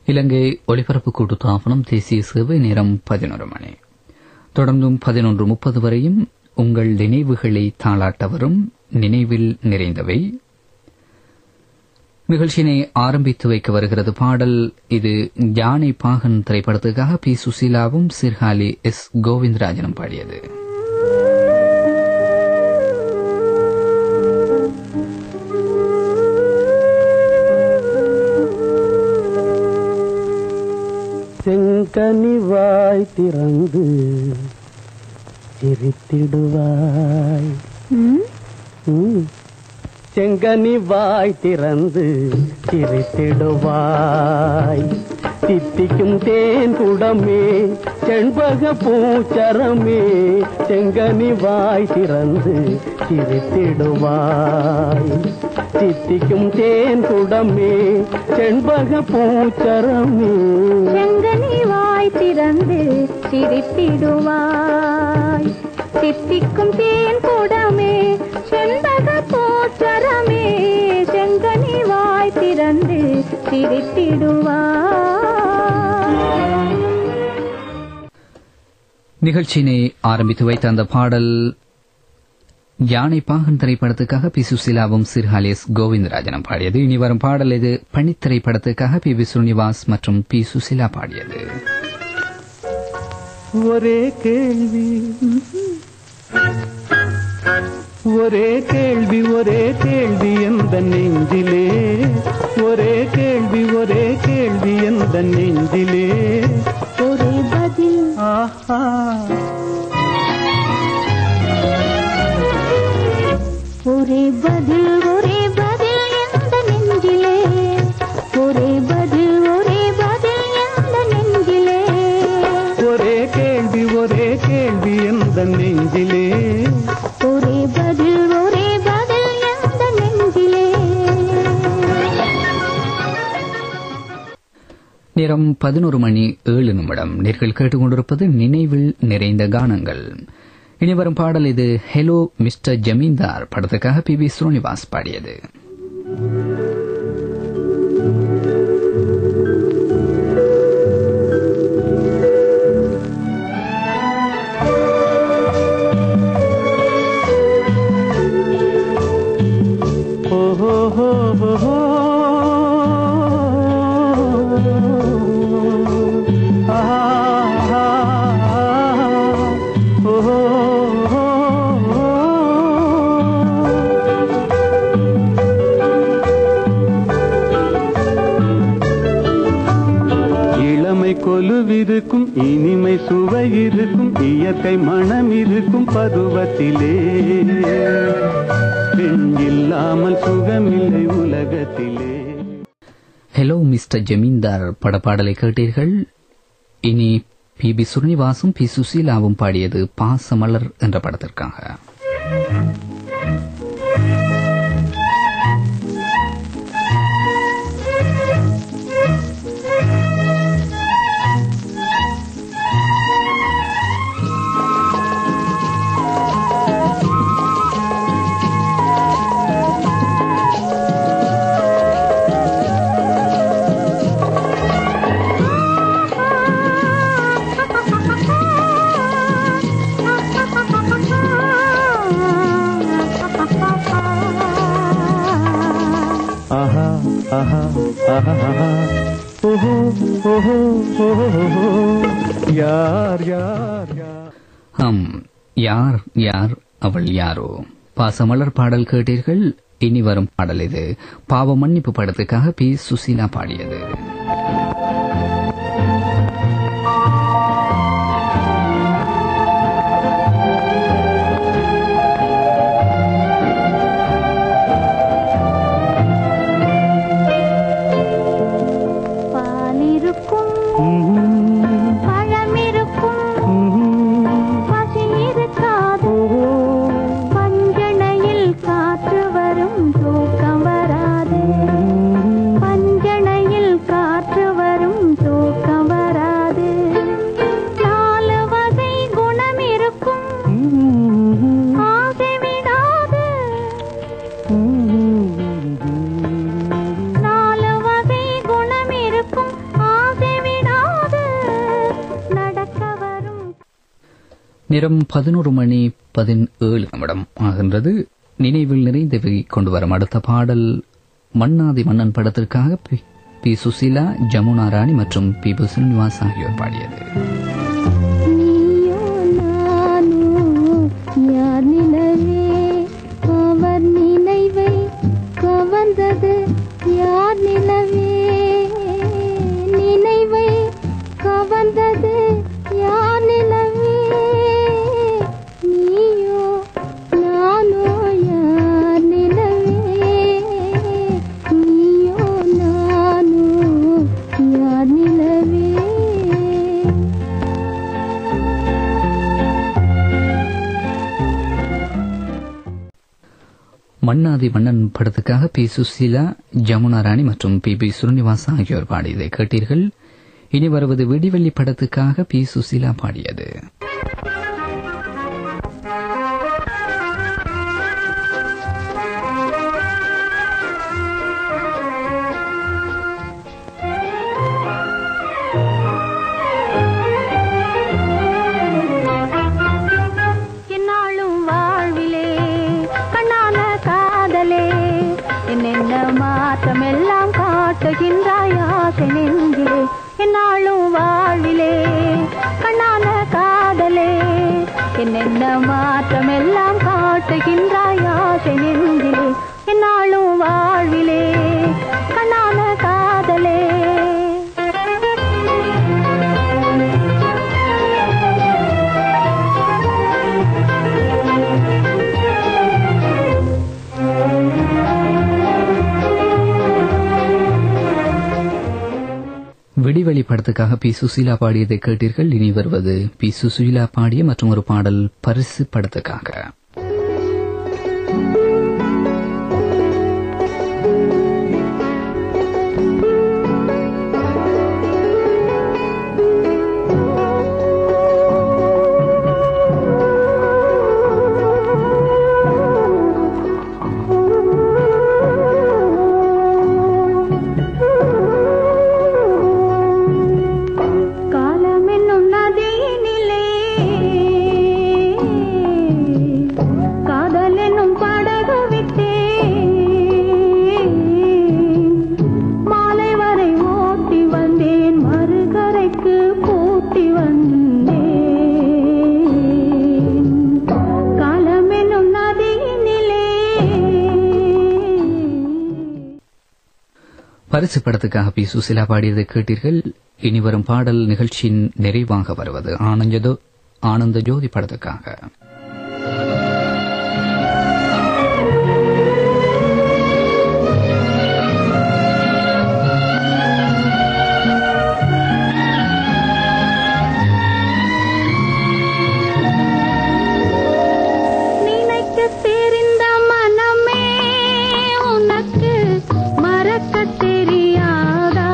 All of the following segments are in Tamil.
இலங்கை ஒலிபரப்பு கூட்டுத்தாபனம் தேசிய சேவை நேரம் பதினொரு மணி தொடர்ந்தும் பதினொன்று முப்பது வரையும் உங்கள் நினைவுகளை தாளாட்ட வரும் நினைவில் நிறைந்தவை நிகழ்ச்சியினை ஆரம்பித்து வைக்க வருகிறது பாடல் இது யானை பாகன் திரைப்படத்துக்காக பி சுசீலாவும் சிர்ஹாலி எஸ் கோவிந்தராஜனும் பாடியது செங்கனி வாய் திறந்து சிரித்திடுவாய் ம். செங்கனி வாய் திறந்து சிரித்திடுவாய் தித்திக்கும் தேன் குடமே செண்பக பூச்சரமே செங்கனி வாய் திறந்து சிரித்திடுவாய் தித்திக்கும் தேன் குடமே செண்பக பூச்சரமே செங்கனி வாய் திறந்து சிரித்திடுவாய் சித்திக்கும் தேன் கூடமே செண்பக போச்சரமே செங்கனி வாய் திறந்து சிரித்திடுவாய் நிகழ்ச்சியினை ஆரம்பித்து வைத்த அந்த பாடல் யானை பாகன் திரைப்படத்துக்காக பி சுசீலாவும் சிர்ஹாலியஸ் கோவிந்தராஜனும் பாடியது இனி வரும் பாடல் இது பணி திரைப்படத்துக்காக பி விஸ்ருநிவாஸ் மற்றும் பி சுசீலா பாடியது ஒரே கேள்வி ஒரே கேள்வி ஒரே கேள்வி எந்த நெஞ்சிலே ஒரே கேள்வி ஒரே கேள்வி எந்த நெஞ்சிலே ஒரே பதில் ஆஹா ஒரே பதில் ஒரே பதில் எந்த நெஞ்சிலே ஒரே பதில் ஒரே பதில் எந்த நெஞ்சிலே ஒரே கேள்வி ஒரே கேள்வி எந்த நெஞ்சிலே ஒரே பதில் ஒரே பதில் எந்த நெஞ்சிலே நேரம் பதினோரு மணி ஏழு நிமிடம் நேர்கள் கேட்டுக்கொண்டிருப்பது நினைவில் நிறைந்த கானங்கள் இனி வரும் பாடல் இது ஹெலோ மிஸ்டர் ஜமீன்தார் படத்துக்காக பி வி ஸ்ரீனிவாஸ் பாடியது ஓஹோ ஹோ ஹோ ஹோ. ஆஹா, ஆஹா, ஆஹா. ஓஹோ ஹோ ஹோ. இளமை கொலுவிருக்கும் இனிமை சுவை இருக்கும் இயற்கை மனம் இருக்கும் பருவத்திலே பெண் இல்லாமல் சுகமில்லை உலகத்திலே ஹலோ மிஸ்டர் ஜமீன்தார் படப்பாடலை கேட்டீர்கள் இனி பி பி ஸ்ரீனிவாசும் பி சுசீலாவும் பாடியது பாசமலர் என்ற படத்திற்காக ஆஹா ஆஹா ஆஹா ஆஹா. ஓஹோ ஓஹோ ஓஹோ ஓஹோ. யார் யார் யார் ஹம் யார் யார் அவள் யாரோ பாசமலர் பாடல் கேட்டீர்கள் இனி வரும் பாடல் இது பாவ மன்னிப்பு படத்துக்காக பி சுசீலா பாடியது பால் இருக்கும் ம்ம். பழம் இருக்கும் ம்ம். பசி இருக்காது ஓஹோ. பஞ்சணையில் காற்று வரும் தூக்கம் வராது பஞ்சணையில் கா நிறம் பதினோரு மணி பதினேழு நிமிடம் ஆகின்றது நினைவில் நிறைந்தவை கொண்டு வரும் அடுத்த பாடல் மன்னாதி மன்னன் படத்திற்காக பி- பி சுசீலா ஜமுனா ராணி மற்றும் பி பு ஸ்ரீனிவாஸ் ஆகியோர் பாடியது நீயோ நானோ யார் நிலவே அவர் நினைவை கவர்ந்தது யார் நிலவே நினைவை கவர்ந்தது யார் நிலவே நீயோ நானோ யார் நிலவே நீயோ நானோ யார் நிலவே மன்னாதி மன்னன் படத்துக்காக பி சுசீலா ஜமுனா ராணி மற்றும் பி பி ஸ்ரீனிவாஸ் ஆகியோர் பாடியதை கேட்டீர்கள் இனி வருவது விடிவெள்ளி படத்துக்காக பி சுசீலா பாடியது என்னாலும் வாழ்விலே கண்ணான காதலே என்னென்ன மாற்றம் எல்லாம் காட்டுகின்றாய் ஆசை நெஞ்சிலே என்னாலும் வாழ்விலே கண்ணான காதலே என்னென்ன மாற்றம் எல்லாம் காட்டுகின்றாய் ஆசை நெஞ்சிலே என்னாலும் வாழ்விலே கண்ணான காதலே விடிவெளி படத்துக்காக பி சுசீலா பாடியதை கேட்டீர்கள் இனி வருவது பி சுசீலா பாடிய மற்றும் ஒரு பாடல் பரிசு படத்துக்காக காலம் என்னும் நதியினிலே காதல் என்னும் படகு விட்டே மாலை வரை ஓட்டி வந்தேன் மறுகரைக்கு பூட்டி வந்தேன் காலம் என்னும் நதியினிலே பரிசு படத்துக்காக பி சுசீலா பாடியதை கேட்டீர்கள் இனி வரும் பாடல் நிகழ்ச்சியின் நிறைவாக வருவது ஆனந்ததோ ஆனந்த ஜோதி படத்துக்காக நினைக்க தெரிந்த மனமே உனக்கு மறக்க தெரியாதா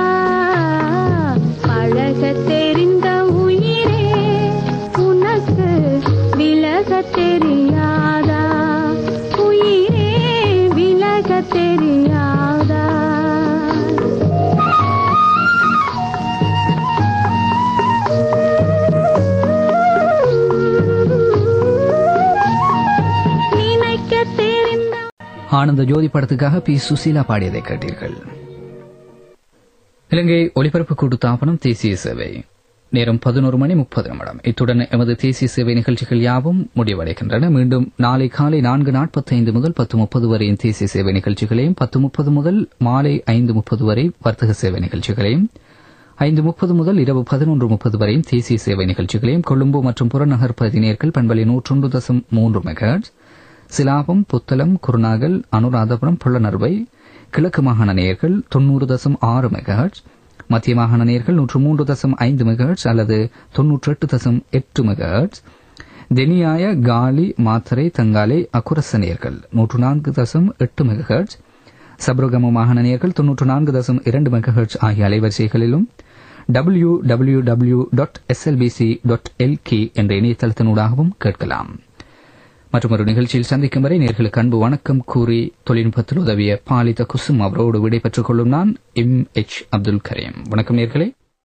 பழக தெரிந்த உயிரே உனக்கு விலக தெரியாதா உயிரே விலக தெரியாதா நினைக்க தெரிந்த ஆனந்த ஜோதி படத்துக்காக பி சுசீலா பாடியதை கேட்டீர்கள் இலங்கை ஒலிபரப்பு கூட்டு தாபனம் தேசிய சேவை நேரம் பதினோரு மணி முப்பது நிமிடம் இத்துடன் எமது தேசிய சேவை நிகழ்ச்சிகள் யாவும் முடிவடைகின்றன மீண்டும் நாளை காலை நான்கு நாற்பத்தைந்து முதல் பத்து முப்பது வரையின் தேசிய சேவை நிகழ்ச்சிகளையும் பத்து முப்பது முதல் மாலை ஐந்து முப்பது வரை வர்த்தக சேவை நிகழ்ச்சிகளையும் ஐந்து முப்பது முதல் இரவு பதினொன்று முப்பது வரையும் தேசிய சேவை நிகழ்ச்சிகளையும் கொழும்பு மற்றும் புறநகர் பதினேர்கள் பண்பலை நூற்றொன்று தசம் மூன்று மெகாட்ஸ் சிலாபம் புத்தளம் குருநாகல் அனுராதபுரம் புள்ளனர்வை கிழக்கு மாகாண நேயர்கள் தொன்னூறு தசம் ஆறு மெகாஹெர்ட்ஸ் மத்திய மாகாண நேயர்கள் நூற்று மூன்று தசம் ஐந்து மெகாஹெர்ட்ஸ் அல்லது தொன்னூற்றி எட்டு தசம் எட்டு மெகாஹெர்ட்ஸ் தெனியாய காலி மாத்தரை தங்காலை அக்குரச நேயர்கள் நூற்று நான்கு தசம் எட்டு மெகாஹெர்ட்ஸ் சப்ரகம மாகாண நேயர்கள் தொன்னூற்று நான்கு தசம் இரண்டு மெகாஹெர்ட்ஸ் ஆகிய அலைவரிசைகளிலும் W W W dot SLBC dot LK என்ற இணையதளத்தினூடாகவும் கேட்கலாம் மற்றொரு நிகழ்ச்சியில் சந்திக்கும் வரை நேர்களுக்கு அன்பு வணக்கம் கூறி தொழில்நுட்பத்தில் உதவிய பாலித குசும் அவரோடு விடைபெற்றுக் கொள்ளும் நான் எம் எச் அப்துல் கரீம் வணக்கம் நேர்களே